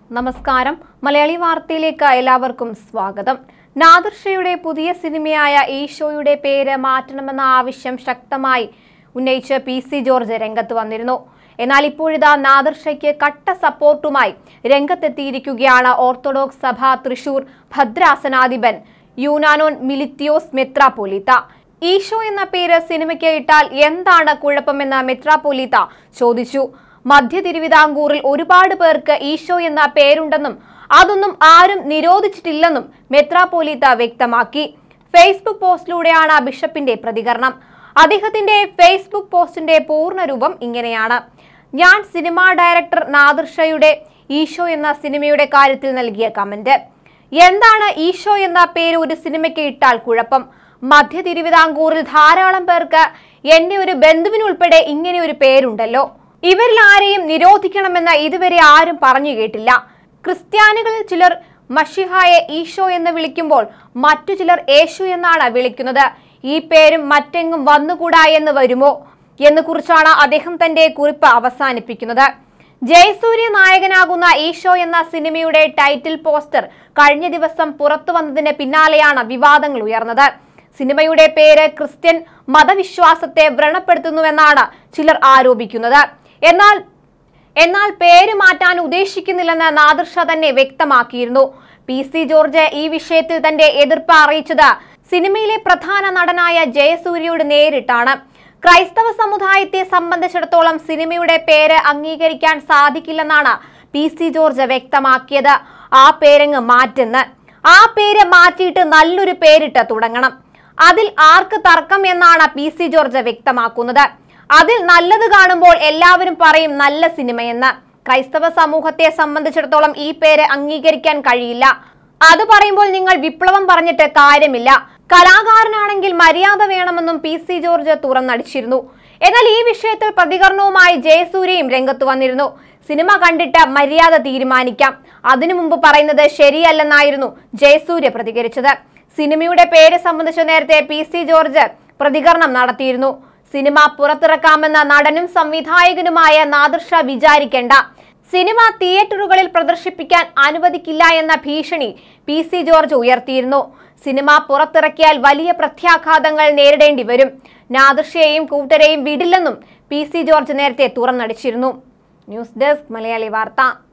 നമസ്കാരം മലയാളി വാർത്തയിലേക്ക് എല്ലാവർക്കും സ്വാഗതം നാദർഷയുടെ പുതിയ സിനിമയായ ഈശോയുടെ പേര് മാറ്റണമെന്ന ആവശ്യം ശക്തമായി ഉന്നയിച്ച് പി സി ജോർജ് രംഗത്ത് വന്നിരുന്നു എന്നാൽ ഇപ്പോഴിതാ നാദർഷയ്ക്ക് കട്ട സപ്പോർട്ടുമായി രംഗത്തെത്തിയിരിക്കുകയാണ് ഓർത്തഡോക്സ് സഭ തൃശൂർ ഭദ്രാസനാധിപൻ യൂനാനോൻ മിലിത്തിയോസ് മെത്രാപോലീത്ത ഈശോ എന്ന പേര് സിനിമയ്ക്ക് ഇട്ടാൽ എന്താണ് കുഴപ്പമെന്ന് മെത്രാപോലീത്ത ചോദിച്ചു മധ്യ തിരുവിതാംകൂറിൽ ഒരുപാട് പേർക്ക് ഈശോ എന്ന പേരുണ്ടെന്നും അതൊന്നും ആരും നിരോധിച്ചിട്ടില്ലെന്നും മെത്രാപോലീത്ത വ്യക്തമാക്കി ഫേസ്ബുക്ക് പോസ്റ്റിലൂടെയാണ് ബിഷപ്പിന്റെ പ്രതികരണം അദ്ദേഹത്തിന്റെ ഫേസ്ബുക്ക് പോസ്റ്റിന്റെ പൂർണ്ണരൂപം ഇങ്ങനെയാണ് ഞാൻ സിനിമാ ഡയറക്ടർ നാദിർഷയുടെ ഈശോ എന്ന സിനിമയുടെ കാര്യത്തിൽ നൽകിയ കമന്റ് എന്താണ് ഈശോ എന്ന പേര് ഒരു സിനിമയ്ക്ക് ഇട്ടാൽ കുഴപ്പം മധ്യ തിരുവിതാംകൂറിൽ ധാരാളം പേർക്ക് എന്റെ ഒരു ബന്ധുവിനുൾപ്പെടെ ഇങ്ങനെ ഒരു പേരുണ്ടല്ലോ ഇവരിൽ ആരെയും നിരോധിക്കണമെന്ന് ഇതുവരെ ആരും പറഞ്ഞു കേട്ടില്ല ക്രിസ്ത്യാനികളിൽ ചിലർ മഷിഹായെ ഈശോ എന്ന് വിളിക്കുമ്പോൾ മറ്റു ചിലർ യേശു എന്നാണ് വിളിക്കുന്നത് ഈ പേരും മറ്റെങ്ങും വന്നുകൂടാ എന്ന് വരുമോ എന്ന് കുറിച്ചാണ് അദ്ദേഹം തന്റെ കുറിപ്പ് അവസാനിപ്പിക്കുന്നത് ജയസൂര്യ നായകനാകുന്ന ഈശോ എന്ന സിനിമയുടെ ടൈറ്റിൽ പോസ്റ്റർ കഴിഞ്ഞ ദിവസം പുറത്തു വന്നതിന് പിന്നാലെയാണ് വിവാദങ്ങൾ ഉയർന്നത് സിനിമയുടെ പേര് ക്രിസ്ത്യൻ മതവിശ്വാസത്തെ വ്രണപ്പെടുത്തുന്നുവെന്നാണ് ചിലർ ആരോപിക്കുന്നത് എന്നാൽ എന്നാൽ പേര് മാറ്റാൻ ഉദ്ദേശിക്കുന്നില്ലെന്ന് നാദിർഷ തന്നെ വ്യക്തമാക്കിയിരുന്നു പി സി ജോർജ് ഈ വിഷയത്തിൽ തന്റെ എതിർപ്പ് അറിയിച്ചത് സിനിമയിലെ പ്രധാന നടനായ ജയസൂര്യയോട് നേരിട്ടാണ് ക്രൈസ്തവ സമുദായത്തെ സംബന്ധിച്ചിടത്തോളം സിനിമയുടെ പേര് അംഗീകരിക്കാൻ സാധിക്കില്ലെന്നാണ് പി സി ജോർജ് വ്യക്തമാക്കിയത് ആ പേരങ്ങ് മാറ്റുന്ന് ആ പേര് മാറ്റിയിട്ട് നല്ലൊരു പേരിട്ട് തുടങ്ങണം അതിൽ ആർക്ക് തർക്കം എന്നാണ് പി സി ജോർജ് വ്യക്തമാക്കുന്നത് അതിൽ നല്ലത് കാണുമ്പോൾ എല്ലാവരും പറയും നല്ല സിനിമയെന്ന് ക്രൈസ്തവ സമൂഹത്തെ സംബന്ധിച്ചിടത്തോളം ഈ പേര് അംഗീകരിക്കാൻ കഴിയില്ല അത് പറയുമ്പോൾ നിങ്ങൾ വിപ്ലവം പറഞ്ഞിട്ട് കാര്യമില്ല കലാകാരനാണെങ്കിൽ മര്യാദ വേണമെന്നും പി സി ജോർജ് തുറന്നടിച്ചിരുന്നു എന്നാൽ ഈ വിഷയത്തിൽ പ്രതികരണവുമായി ജയസൂര്യയും രംഗത്ത് വന്നിരുന്നു സിനിമ കണ്ടിട്ട് മര്യാദ തീരുമാനിക്കാം അതിനു മുമ്പ് പറയുന്നത് ശരിയല്ലെന്നായിരുന്നു ജയസൂര്യ പ്രതികരിച്ചത് സിനിമയുടെ പേര് സംബന്ധിച്ച് നേരത്തെ പി സി ജോർജ് പ്രതികരണം നടത്തിയിരുന്നു സിനിമ പുറത്തിറക്കാമെന്ന നടനും സംവിധായകനുമായ നാദർഷ വിചാരിക്കേണ്ട സിനിമ തിയേറ്ററുകളിൽ പ്രദർശിപ്പിക്കാൻ അനുവദിക്കില്ല എന്ന ഭീഷണി പി സി ജോർജ് ഉയർത്തിയിരുന്നു സിനിമ പുറത്തിറക്കിയാൽ വലിയ പ്രത്യാഘാതങ്ങൾ നേരിടേണ്ടി വരും നാദർഷയെയും കൂട്ടരെയും വിടില്ലെന്നും പി സി ജോർജ് നേരത്തെ തുറന്നടിച്ചിരുന്നു ന്യൂസ് ഡെസ്ക് മലയാളി വാർത്ത